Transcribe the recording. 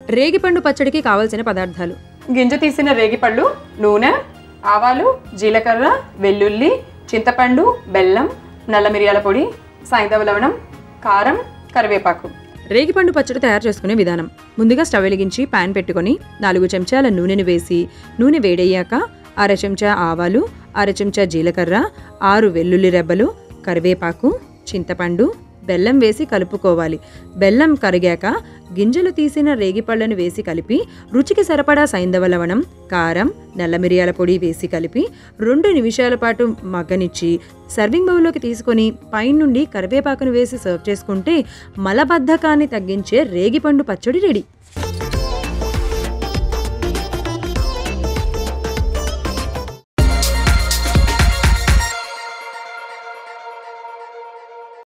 రేగిపండు పచ్చడికి కావలసిన పదార్థాలు గింజ తీసిన రేగిపళ్ళు నూనె ఆవాలు జీలకర్ర వెల్లుల్లి చింతపండు బెల్లం నల్ల మిరియాల పొడి సాయంత్రం లవణం కారం కరివేపాకు రేగిపండు పచ్చడి తయారు చేసుకునే విధానం ముందుగా స్టవ్ వెలిగించి పాన్ పెట్టుకొని నాలుగు చెంచాల నూనెను వేసి నూనె వేడయ్యాక అర చెంచా ఆవాలు అర చెంచా జీలకర్ర ఆరు వెల్లుల్లి రెబ్బలు కరివేపాకు చింతపండు బెల్లం వేసి కలుపుకోవాలి బెల్లం కరిగాక గింజలు తీసిన రేగిపళ్ళను వేసి కలిపి రుచికి సరిపడా సైంధవ లవణం కారం నల్ల మిరియాల పొడి వేసి కలిపి రెండు నిమిషాల పాటు మగ్గనిచ్చి సర్వింగ్ బౌల్లోకి తీసుకొని పైనుండి కరివేపాకును వేసి సర్వ్ చేసుకుంటే మలబద్ధకాన్ని తగ్గించే రేగిపండు పచ్చడి రెడీ